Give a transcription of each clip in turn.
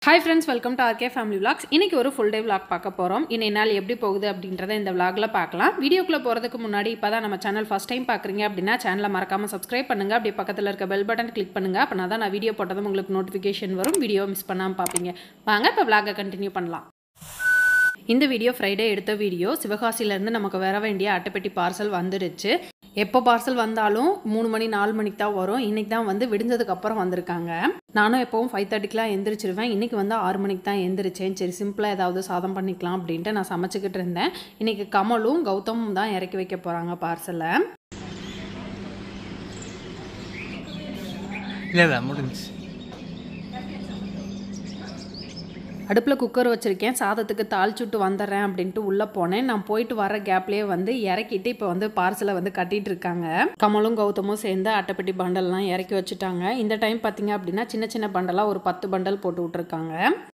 Hi friends welcome to RK family vlogs இன்னைக்கு ஒரு full day vlog பார்க்க போகிறோம் இன்னை நாள் எப்படி போகுது அப்படின்றத இந்த விளாகில் பார்க்கலாம் வீடியோக்குள்ளே போகிறதுக்கு முன்னாடி இப்போ தான் நம்ம சேனல் ஃபஸ்ட் டைம் பார்க்குறீங்க அப்படின்னா சேனலை மறக்காமல் சப்ஸ்கிரைப் பண்ணுங்கள் அப்படியே பக்கத்தில் இருக்க பெல் பட்டன் கிளிக் பண்ணுங்கள் அப்படின்னா தான் நான் வீடியோ போட்டதும் உங்களுக்கு நோட்டிஃபிகேஷன் வரும் வீடியோ மிஸ் பண்ணாமல் பார்ப்பீங்க வாங்க இப்போ விளாகை கண்டினியூ பண்ணலாம் இந்த வீடியோ ஃப்ரைடே எடுத்த வீடியோ சிவகாசியிலேருந்து நமக்கு வர வேண்டிய அட்டைப்பெட்டி பார்சல் வந்துடுச்சு எப்போ பார்சல் வந்தாலும் மூணு மணி நாலு மணிக்கு தான் வரும் இன்றைக்கி தான் வந்து விடிஞ்சதுக்கு அப்புறம் வந்திருக்காங்க நானும் எப்போவும் ஃபைவ் தேர்ட்டிக்கெலாம் எந்திரிச்சிருவேன் இன்றைக்கி வந்து ஆறு மணிக்கு தான் எந்திரிச்சேன் சரி சிம்பிளாக ஏதாவது சாதம் பண்ணிக்கலாம் அப்படின்ட்டு நான் சமைச்சிக்கிட்டு இருந்தேன் இன்றைக்கி கமலும் கௌதமும் தான் இறக்கி வைக்க போகிறாங்க பார்சலை இல்லை இல்லை முடிஞ்சுச்சு அடுப்பில் குக்கர் வச்சுருக்கேன் சாதத்துக்கு தாளிச்சுட்டு வந்துடுறேன் அப்படின்ட்டு உள்ளே போனேன் நான் போயிட்டு வர கேப்லேயே வந்து இறக்கிட்டு இப்போ வந்து பார்சலை வந்து கட்டிட்டு இருக்காங்க கமலும் கௌதமும் சேர்ந்து அட்டைப்பெட்டி பண்டல்லாம் இறக்கி வச்சுட்டாங்க இந்த டைம் பார்த்தீங்க அப்படின்னா சின்ன சின்ன பண்டலாக ஒரு பத்து பண்டல் போட்டு விட்ருக்காங்க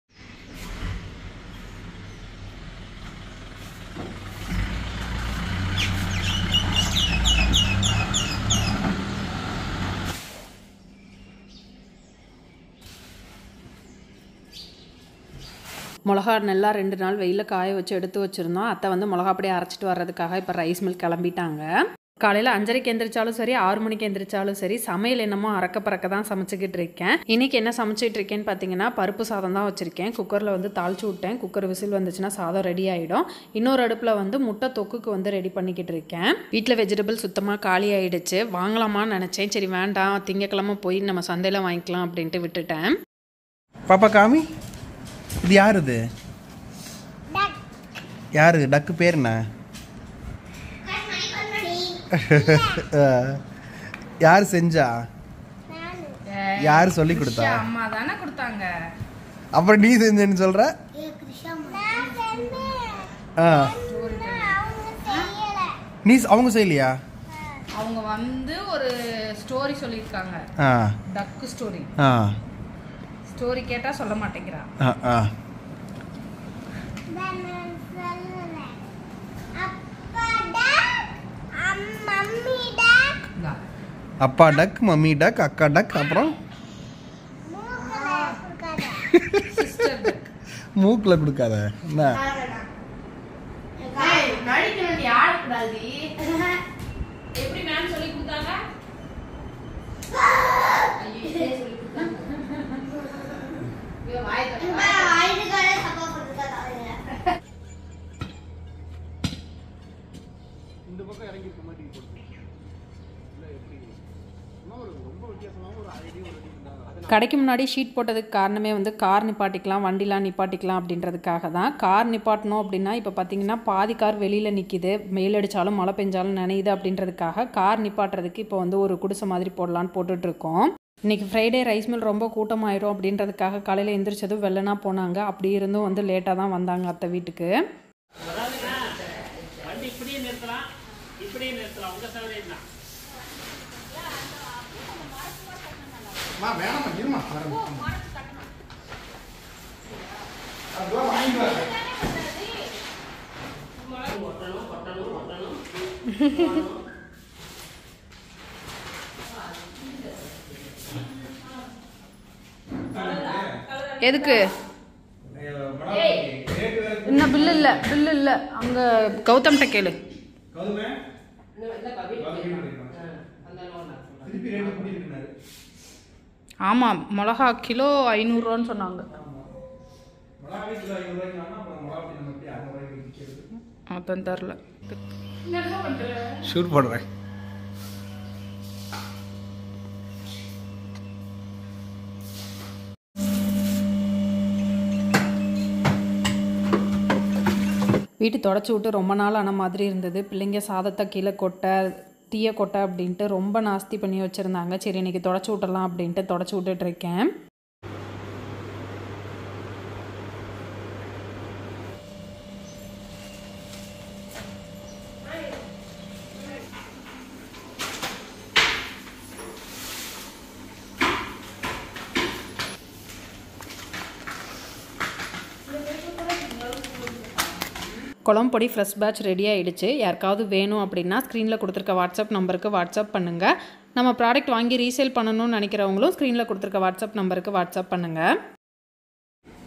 மிளகா நல்லா ரெண்டு நாள் வெயிலில் காய வச்சு எடுத்து வச்சுருந்தோம் அத்தை வந்து மிளகா அப்படியே அரைச்சிட்டு வர்றதுக்காக இப்போ ரைஸ் மில் கிளம்பிட்டாங்க காலையில் அஞ்சரைக்கு எந்திரிச்சாலும் சரி ஆறு மணிக்கு எந்திரிச்சாலும் சரி சமையல் என்னமோ அறக்க பறக்க தான் சமைச்சிக்கிட்டு இருக்கேன் இன்றைக்கி என்ன சமைச்சிட்டு இருக்கேன்னு பார்த்தீங்கன்னா பருப்பு சாதம் தான் வச்சுருக்கேன் குக்கரில் வந்து தாளிச்சு விட்டேன் குக்கர் விசில் வந்துச்சுன்னா சாதம் ரெடி ஆகிடும் இன்னொரு அடுப்பில் வந்து முட்டை தொக்குக்கு வந்து ரெடி பண்ணிக்கிட்டு இருக்கேன் வீட்டில் வெஜிடபிள் சுத்தமாக காலி ஆயிடுச்சு வாங்கலாமான்னு நினச்சேன் சரி வேண்டாம் திங்கக்கிழமை போய் நம்ம சந்தையில் வாங்கிக்கலாம் அப்படின்ட்டு விட்டுட்டேன் பாப்பா காமி இது யார் இது யாரு டக்கு பேர் என்ன யார் செஞ்சா யார் சொல்லி கொடுத்தா அம்மா தானே கொடுத்தாங்க அப்புறம் நீ செஞ்சேன்னு சொல்ற ஆ நீ அவங்க செய்யலையா அவங்க வந்து ஒரு ஸ்டோரி சொல்லியிருக்காங்க ஆ டக்கு ஸ்டோரி ஆ ஸ்டோரி கேட்டா சொல்ல மாட்டேங்கிறா ஆ ஆ அப்பா டக் மம்மி டக் அக்கா டக் அப்புறம் மூக்கில் கொடுக்காத என்ன எப்படி மேம் சொல்லி கொடுத்தாங்க கடைக்கு முன்னாடி ஷீட் போட்டதுக்கு காரணமே வந்து கார் நிப்பாட்டிக்கலாம் வண்டிலாம் நிப்பாட்டிக்கலாம் அப்படின்றதுக்காக தான் கார் நிப்பாட்டணும் அப்படின்னா இப்போ பார்த்தீங்கன்னா பாதி கார் வெளியில் நிற்கிது வெயில் அடித்தாலும் மழை பெஞ்சாலும் நனையுது அப்படின்றதுக்காக கார் நிப்பாட்டுறதுக்கு இப்போ வந்து ஒரு குடிசை மாதிரி போடலான்னு போட்டுட்ருக்கோம் இன்றைக்கி ஃப்ரைடே ரைஸ் மில் ரொம்ப கூட்டமாயிரும் அப்படின்றதுக்காக காலையில் எந்திரிச்சதும் வெள்ளனா போனாங்க அப்படி இருந்தும் வந்து லேட்டாக தான் வந்தாங்க அத்தை வீட்டுக்கு வேணாமா இருமா எதுக்கு இன்னும் பில்லு இல்லை பில்லு இல்லை அங்கே கௌதம்கிட்ட கேளு திருப்பி ரேட்டு கூட்டியிருக்கிறாரு ஆமாம் மிளகா கிலோ ஐநூறுரூவான்னு சொன்னாங்க மிளகாவே கிலோ ஐநூறு ரூபாய்க்கு வாங்கினா அப்புறம் மிளகா அப்படி நம்ம எப்படி அறுநூறு ரூபாய்க்கு விற்கிறது அதான் தரல ஷூட் போடுறேன் வீட்டு தொடச்சி விட்டு ரொம்ப நாள் ஆன மாதிரி இருந்தது பிள்ளைங்க சாதத்தை கீழே கொட்ட தீய கொட்டை அப்படின்ட்டு ரொம்ப நாஸ்தி பண்ணி வச்சுருந்தாங்க சரி இன்னைக்கு தொடச்சி விட்டுறலாம் அப்படின்ட்டு தொடச்சி விட்டுட்டு இருக்கேன் குழம்பு பொடி ஃப்ரெஷ் பேட்ச் ரெடி ஆகிடுச்சு யாருக்காவது வேணும் அப்படின்னா ஸ்க்ரீனில் கொடுத்துருக்க வாட்ஸ்அப் நம்பருக்கு வாட்ஸ்அப் பண்ணுங்கள் நம்ம ப்ராடக்ட் வாங்கி ரீசேல் பண்ணணும்னு நினைக்கிறவங்களும் ஸ்க்ரீனில் கொடுத்துருக்க வாட்ஸ்அப் நம்பருக்கு வாட்ஸ்அப் பண்ணுங்கள்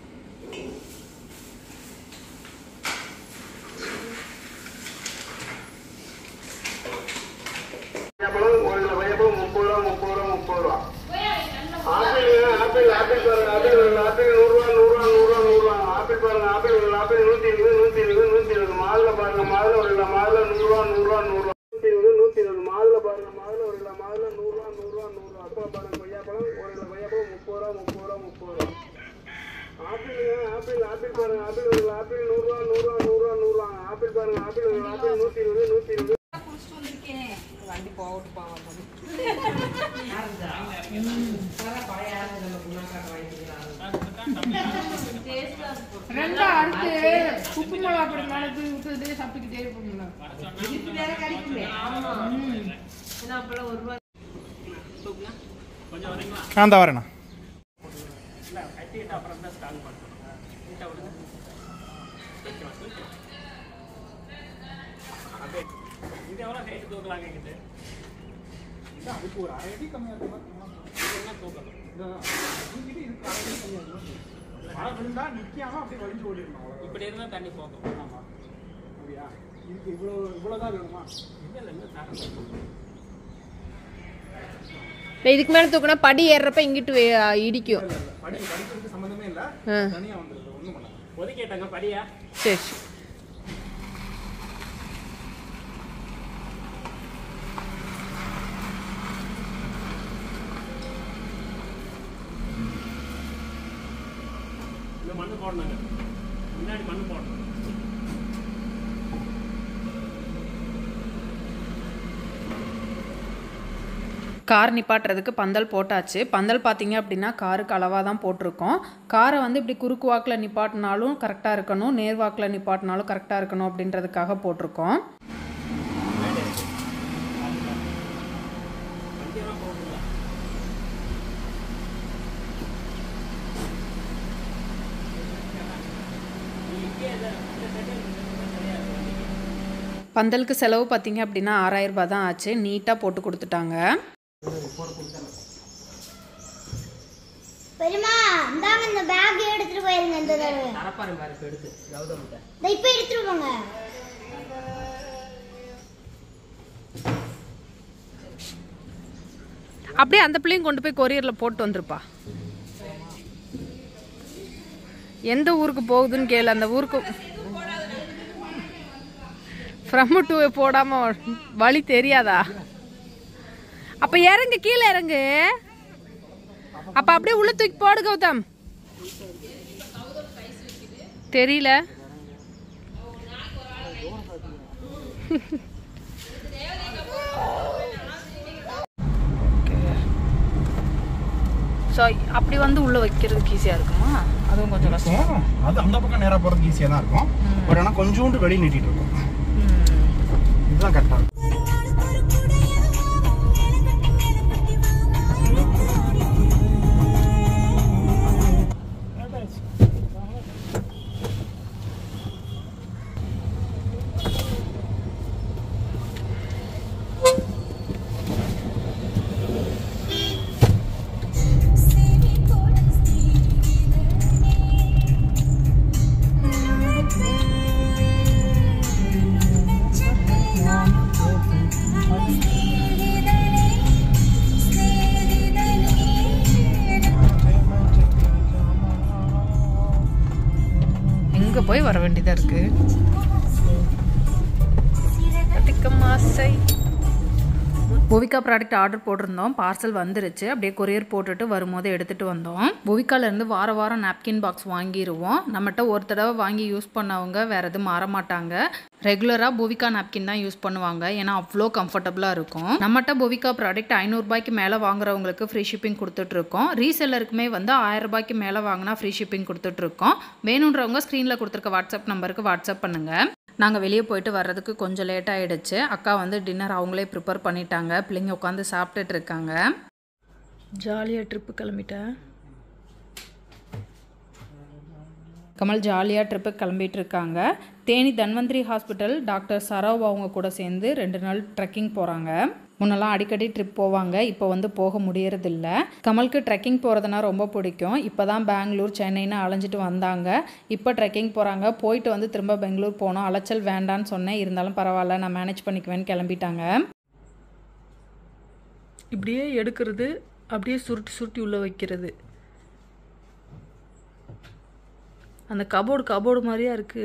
ஆப்பிள் பாருங்க ஆப்பிள் ஒரு ஆப்பிள் நூறுரூவா நூறுரூவா நூறுரூவா நூறுரூவா ஆப்பிள் பாருங்க ஆப்பிள் ஒரு ஆப்பிள் நூற்றி இருபது நூற்றி இருபது ரெண்டா அடுத்து உப்பு மிளகா பொடி மேலே தூவி விட்டு சாப்பிட்டுக்கிட்டே இருப்போம்ல அந்த வரேண்ணா அதுக்கு ஒரு அரை அடி கம்மியாக இருக்கும் மழை விழுந்தா நிக்காம அப்படியே வலிஞ்சு ஓடிடணும் அவ்வளவுதான். இப்படி இருந்தா தண்ணி போகும் ஆமா அப்படியா இதுக்கு இவ்வளோ இவ்வளோதான் வேணுமா இதுக்கு மேல தூக்குனா படி ஏறுறப்ப இங்கிட்டு வே- இடிக்கும் இல்ல, இல்ல. படி படிக்கிறதுக்கு சம்மந்தமே இல்லை ஆ. தனியாக வந்துடுது ஒன்றும் பண்ணாது ஒதுக்கிட்டாங்க படியா சரி சரி. இந்த மண்ணு போடணுங்க முன்னாடி மண்ணு போடணும் கார் நிப்பாட்டுறதுக்கு பந்தல் போட்டாச்சு பந்தல் பார்த்தீங்க அப்படின்னா காருக்கு அளவாக தான் போட்டிருக்கோம் காரை வந்து இப்படி குறுக்கு வாக்கில் நிப்பாட்டினாலும் கரெக்டாக இருக்கணும் நேர் வாக்கில் நிப்பாட்டினாலும் கரெக்டாக இருக்கணும் அப்படின்றதுக்காக போட்டிருக்கோம் பந்தலுக்கு செலவு பார்த்தீங்க அப்படின்னா ஆறாயிரம் ரூபாய் தான் ஆச்சு நீட்டாக போட்டு கொடுத்துட்டாங்க பெரியம்மா இந்தாங்க இந்த பேக் எடுத்துட்டு போயிருங்க இந்த தடவை தரப்பாரு பாரு இப்ப எடுத்து கௌதம்கிட்ட இதை இப்ப எடுத்துட்டு போங்க அப்படியே அந்த பிள்ளையும் கொண்டு போய் கொரியரில் போட்டு வந்துருப்பா எந்த ஊருக்கு போகுதுன்னு கேளு அந்த ஊருக்கு ஃப்ரம் டூ போடாம வழி தெரியாதா அப்ப இறங்கு கீழே இறங்கு அப்ப அப்படியே உள்ள தூக்கி போடு கௌதம் தெரியல ஸோ அப்படி வந்து உள்ள வைக்கிறதுக்கு ஈஸியாக இருக்குமா அதுவும் கொஞ்சம் கஷ்டம் இருக்கும். அது அந்த பக்கம் நேராக போகிறதுக்கு ஈஸியாக தான் இருக்கும் பட் ஆனால் கொஞ்சோண்டு வெளியே நீட்டிட்டு இருக்கும் இதுதான் கரெக்டாக எங்கே போய் வர வேண்டியதாக இருக்கு கட்டிக்கம் ஆசை புவிகா ப்ராடக்ட் ஆர்டர் போட்டிருந்தோம் பார்சல் வந்துருச்சு அப்படியே கொரியர் போட்டுட்டு வரும்போது எடுத்துகிட்டு வந்தோம் புவிகாலேருந்து வார வாரம் நாப்கின் பாக்ஸ் வாங்கிடுவோம் நம்மகிட்ட ஒரு தடவை வாங்கி யூஸ் பண்ணவங்க வேறு எதுவும் மாற மாட்டாங்க ரெகுலராக புவிகா நாப்கின் தான் யூஸ் பண்ணுவாங்க ஏன்னா அவ்வளோ கம்ஃபர்டபுளாக இருக்கும் நம்மகிட்ட புவிகா ப்ராடக்ட் ஐநூறுரூபாய்க்கு மேலே வாங்குறவங்களுக்கு ஃப்ரீ ஷிப்பிங் கொடுத்துட்ருக்கோம் ரீசெல்லருக்குமே வந்து ஆயிரம் ரூபாய்க்கு மேலே வாங்கினா ஃப்ரீ ஷிப்பிங் கொடுத்துட்ருக்கோம் வேணுன்றவங்க ஸ்க்ரீனில் கொடுத்துருக்க வாட்ஸ்அப் நம்பருக்கு வாட்ஸ்அப் பண்ணுங்கள் நாங்கள் வெளியே போயிட்டு வர்றதுக்கு கொஞ்சம் லேட் ஆகிடுச்சு அக்கா வந்து டின்னர் அவங்களே ப்ரிப்பேர் பண்ணிட்டாங்க பிள்ளைங்க உட்காந்து சாப்பிட்டுட்டு இருக்காங்க ஜாலியாக ட்ரிப்பு கிளம்பிட்டேன் கமல் ஜாலியாக ட்ரிப்பு கிளம்பிட்டு இருக்காங்க தேனி தன்வந்திரி ஹாஸ்பிட்டல் டாக்டர் சரவ் அவங்க கூட சேர்ந்து ரெண்டு நாள் ட்ரெக்கிங் போகிறாங்க முன்னெல்லாம் அடிக்கடி ட்ரிப் போவாங்க இப்போ வந்து போக முடியறதில்ல கமலுக்கு ட்ரெக்கிங் போகிறதுனா ரொம்ப பிடிக்கும் இப்போ தான் பெங்களூர் சென்னைன்னு அலைஞ்சிட்டு வந்தாங்க இப்போ ட்ரெக்கிங் போகிறாங்க போயிட்டு வந்து திரும்ப பெங்களூர் போனோம் அலைச்சல் வேண்டான்னு சொன்னேன் இருந்தாலும் பரவாயில்ல நான் மேனேஜ் பண்ணிக்குவேன்னு கிளம்பிட்டாங்க இப்படியே எடுக்கிறது அப்படியே சுருட்டி சுருட்டி உள்ளே வைக்கிறது அந்த கபோர்டு கபோர்டு மாதிரியா இருக்கு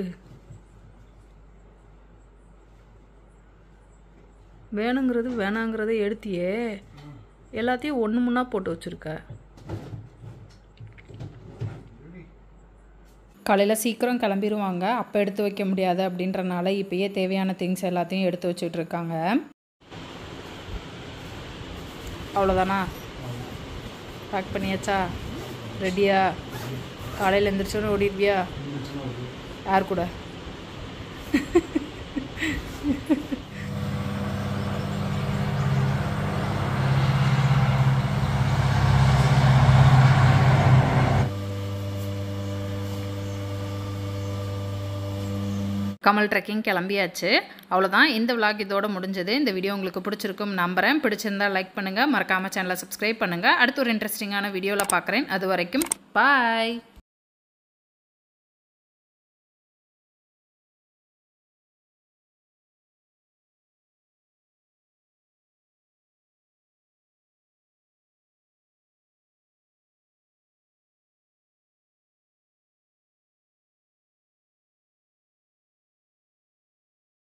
வேணுங்கிறது வேணாங்கிறத எடுத்தியே எல்லாத்தையும் ஒன்று முன்னா போட்டு வச்சுருக்க காலையில் சீக்கிரம் கிளம்பிடுவாங்க அப்போ எடுத்து வைக்க முடியாது அப்படின்றனால இப்போயே தேவையான திங்ஸ் எல்லாத்தையும் எடுத்து வச்சுட்டு இருக்காங்க அவ்வளோதானா பேக் பண்ணியாச்சா ரெடியா காலையில் எழுந்திரிச்சோன்னு ஓடிடுவியா யார் கூட கமல் ட்ரெக்கிங் கிளம்பியாச்சு அவ்வளோதான் இந்த விளாக் இதோட முடிஞ்சது இந்த வீடியோ உங்களுக்கு பிடிச்சிருக்கும் நம்புறேன் பிடிச்சிருந்தா லைக் பண்ணுங்கள் மறக்காமல் சேனலை சப்ஸ்கிரைப் பண்ணுங்கள் அடுத்து ஒரு இன்ட்ரெஸ்டிங்கான வீடியோவில் பார்க்குறேன் அது வரைக்கும் பாய்